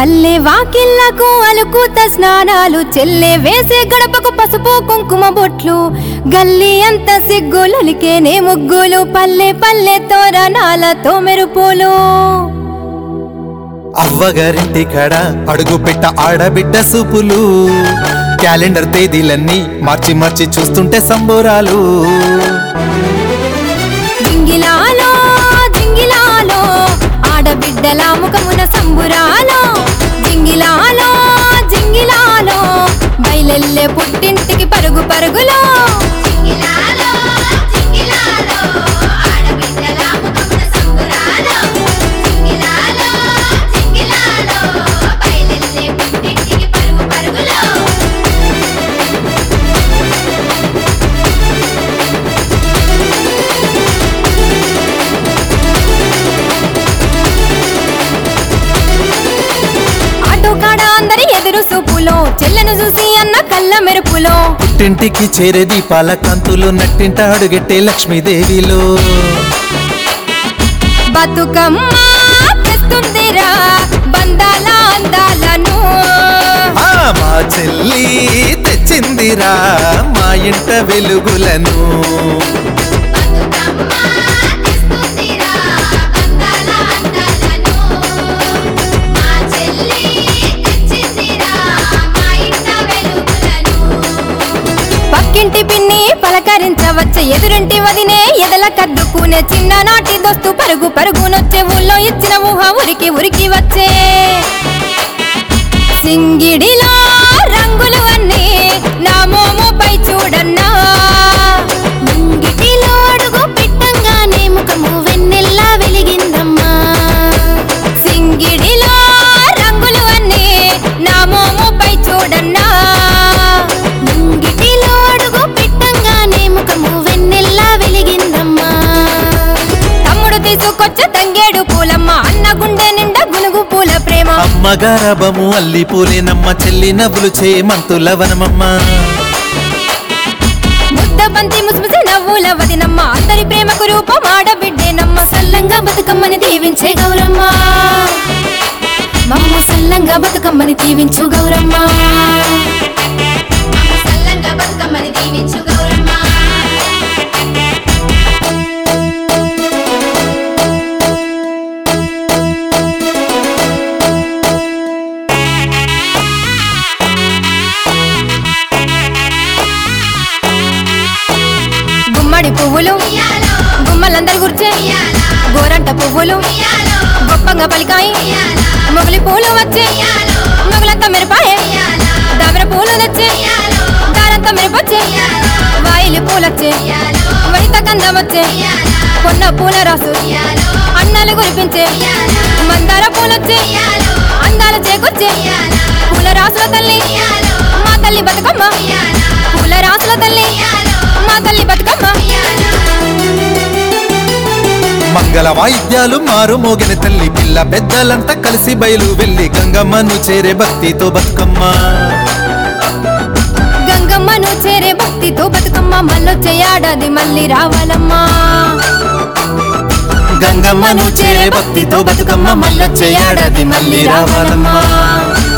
పల్లె వాకిళ్లకు అలుకూత స్నానాలు చెల్లె వేసే గడపకు పసుపు కుంకుమ బొట్లు గల్లీ అంత సిగ్గులలికేనే ముగ్గులు పల్లె పల్లె తోరణాలతో మెరుపులు అవ్వగారింటి కడ అడుగు పెట్ట ఆడబిడ్డ సూపులు క్యాలెండర్ తేదీలన్నీ మార్చి మార్చి చూస్తుంటే సంబోరాలు జింగిలాలో జింగిలాలో ఆడబిడ్డల ముఖమున సంబురాలో జింగిలాలో జింగిలాలో బయలెల్లే పుట్టింటికి పరుగు పరుగులో జింగిలాలో జింగిలాలో ఆడబిడ్డల ముఖమున సంబురాలో జింగిలాలో జింగిలాలో బయలెల్లే పుట్టింటికి పరుగు పరుగులో ఆటో కాడ అందరి ఎదురు సూపులో చెల్లెను చూసి అన్న కళ్ళ మెరుపులో పుట్టింటికి చేరే దీపాల కాంతులు నట్టింట అడుగెట్టే లక్ష్మీదేవిలో బతుకమ్మ తెస్తుందిరా బంధాల అందాలను ఆ మా చెల్లి తెచ్చిందిరా మా ఇంట వెలుగులను బతుకమ్మ తెస్తుందిరా బంధాల అందాలను మా చెల్లి తెచ్చిందిరా మా ఇంట వెలుగులను పక్కింటి పిన్ని పలకరించవచ్చే ఎదురింటి వదినే ఎదల కద్దుకునే చిన్ననాటి దోస్తు పరుగు పరుగునొచ్చే ఊళ్ళో ఇచ్చిన ఊహ ఉరికి ఉరికి వచ్చే సింగిడిలో రంగులు అన్నీ నా మోముపై చూడన్నా ముంగిటిలో అడుగు పెట్టంగానే ముఖము వెన్నెల్లా వెలిగిందమ్మా సింగిడిలో రంగులు అన్నీ నా మోముపై చూడన్నా ముంగిటిలో అడుగు పెట్టంగానే ముఖము వెన్నెల్లా వెలిగిందమ్మా తమ్ముడు తీసుకొచ్చే తంగేడు పూలమ్మ అన్న గుండె నిండా గునుగు పూల ప్రేమ అమ్మగారబము అల్లి పూలేనమ్మ చెల్లి నవ్వులు చేమంతుల వనమమ్మ ముద్ద బంతి ముసిముసి నవ్వుల వదినమ్మ అందరి ప్రేమకు రూపం ఆడబిడ్డేనమ్మ సల్లంగా బతుకమ్మని దీవించే గౌరమ్మ మమ్మ సల్లంగా బతుకమ్మని దీవించు గౌరమ్మ సల్లంగా బతుకమ్మని దీవించు గౌరమ్మ గుమ్మడి పువ్వులు ఉయ్యాలో, గుమ్మలందరి గుర్చే ఉయ్యాలో, గోరంట పువ్వులు ఉయ్యాలో, గొప్పంగా పలికాయి ఉయ్యాలో, మొగలి పూలు వచ్చే ఉయ్యాలో, మొగలంతా మెరుపాయే ఉయ్యాలో, దామర పూలు తెచ్చే ఉయ్యాలో, దారంతా మెరుపొచ్చే ఉయ్యాలో, వాయిలి పూలొచ్చే ఉయ్యాలో, వనిత గంధం వచ్చే ఉయ్యాలో, కొన్న పూల రాసు ఉయ్యాలో, అన్నాలు కురిపించే ఉయ్యాలో, మందార పూలొచ్చే ఉయ్యాలో, అందాలు చేకొచ్చే ఉయ్యాలో, పూల రాసుల తల్లి ఉయ్యాలో, మా తల్లి బతుకమ్మ ఉయ్యాలో, పూల రాసుల తల్లి ఉయ్యాలో, మా తల్లి బతుకమ్మ ఉయ్యాలో. మంగళ వాయిద్యాలు మారు మోగిన తల్లి పిల్ల పెద్దలంతా కలిసి బయలు వెళ్ళి గంగమ్మను చేరే భక్తితో బతుకమ్మ గంగమ్మను చేరే భక్తితో బతుకమ్మ మళ్ళొచ్చే ఏడాది మళ్ళీ రావాలమ్మా గంగమ్మను చేరే భక్తితో బతుకమ్మ మళ్ళొచ్చే ఏడాది మళ్ళీ రావాలమ్మా